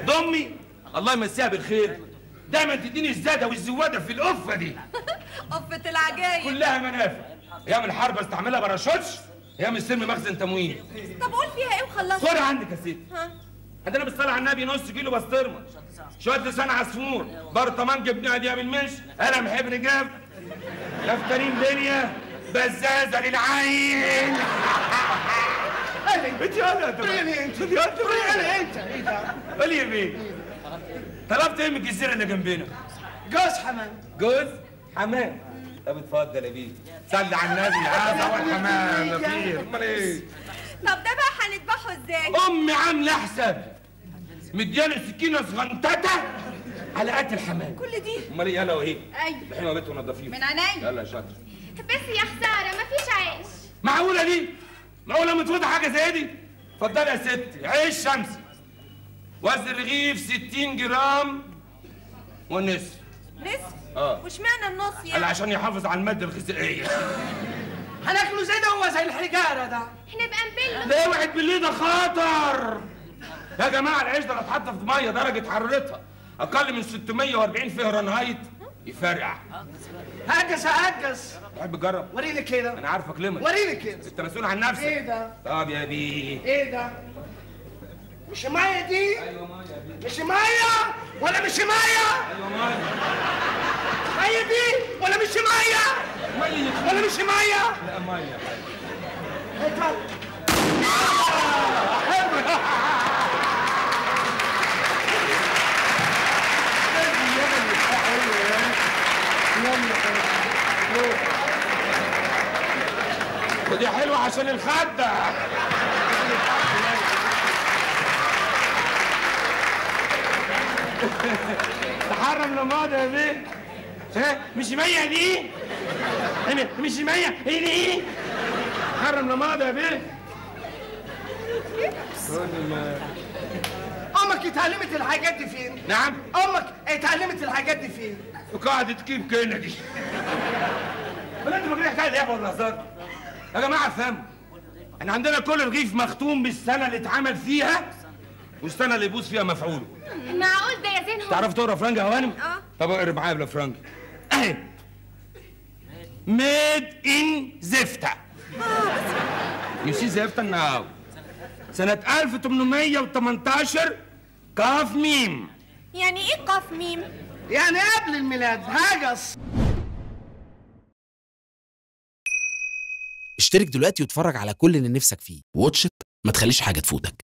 ضمي الله يمسيها بالخير دايما تديني الزاده والزواده في القفه دي قفة العجايب كلها منافع ايام الحرب استعملها براشوتش ايام السلم مخزن تموين طب قول فيها ايه وخلصت خد عندك يا ستي ها عندنا بالصلاة على النبي نص كيلو بسطرمة شوية لسان عصفور برطمان جبنة دي بالمنش قلم حبر جاف نفترين دنيا بزازة للعين انت يلا انت انت يلا انت ايه ده؟ قولي يا بيه طلبت ايه من الجزيرة اللي جنبنا؟ جوز حمام جوز حمام طب اتفضل يا بيه صلي على النبي هذا هو الحمام يا بيه امال ايه؟ طب ده بقى هنذبحه ازاي امي عامله حساب مدياني سكينه صغنطته على قتل حمام كل دي امال ايه يلا وايه ايوه احنا بيت ونضفيه من عينيا يلا يا شاطر بس يا خساره مفيش عيش معقوله دي معقوله متفوتة حاجه زي دي اتفضلي يا ستي عيش شمسي وزن رغيف 60 جرام والنصف نصف اه واشمعنى النص قال يعني عشان يحافظ على الماده الغذائيه هناكله زي ده هو زي الحجاره ده احنا بقى نبله ده اوعد بالليل ده خطر يا جماعه العيش ده لو اتحط في ميه درجه حرارتها اقل من 640 فهرنهايت يفرقع هجس هجس تحب تجرب وريني كده انا عارفك لمن وريني كده انت مسؤول عن نفسك ايه ده؟ طب يا بيه ايه ده؟ مش ميه دي؟ مش ميه ولا مش ميه؟ ايوه ميه ميه دي ولا مش ميه؟ ميه ولا مش ميه؟ لا ميه ايه ده؟ ودي حلوه عشان الخده تحرم لماضي يا بيه ها مش مية دي إيه، مش مية ايه دي حرم لماضي يا بيه امك اتعلمت الحاجات دي فين؟ نعم امك اتعلمت الحاجات دي فين؟ وقاعدة كيب كندي ولا انتوا فاكرين حكايه لعبه ولا هزار؟ يا جماعه افهموا احنا عندنا كل رغيف مختوم بالسنه اللي اتعمل فيها والسنه اللي يبوظ فيها مفعوله معقول ده يا زين هو تعرف تقرا فرنجي يا هوانم؟ اه. طب اقرا معايا بلا فرنجي اهي ميد ان زفته يو سي زفته ناو سنة 1818 كاف ميم يعني ايه قاف ميم يعني قبل الميلاد هجس اشترك دلوقتي واتفرج على كل اللي نفسك فيه واتش إت، ما تخليش حاجة تفوتك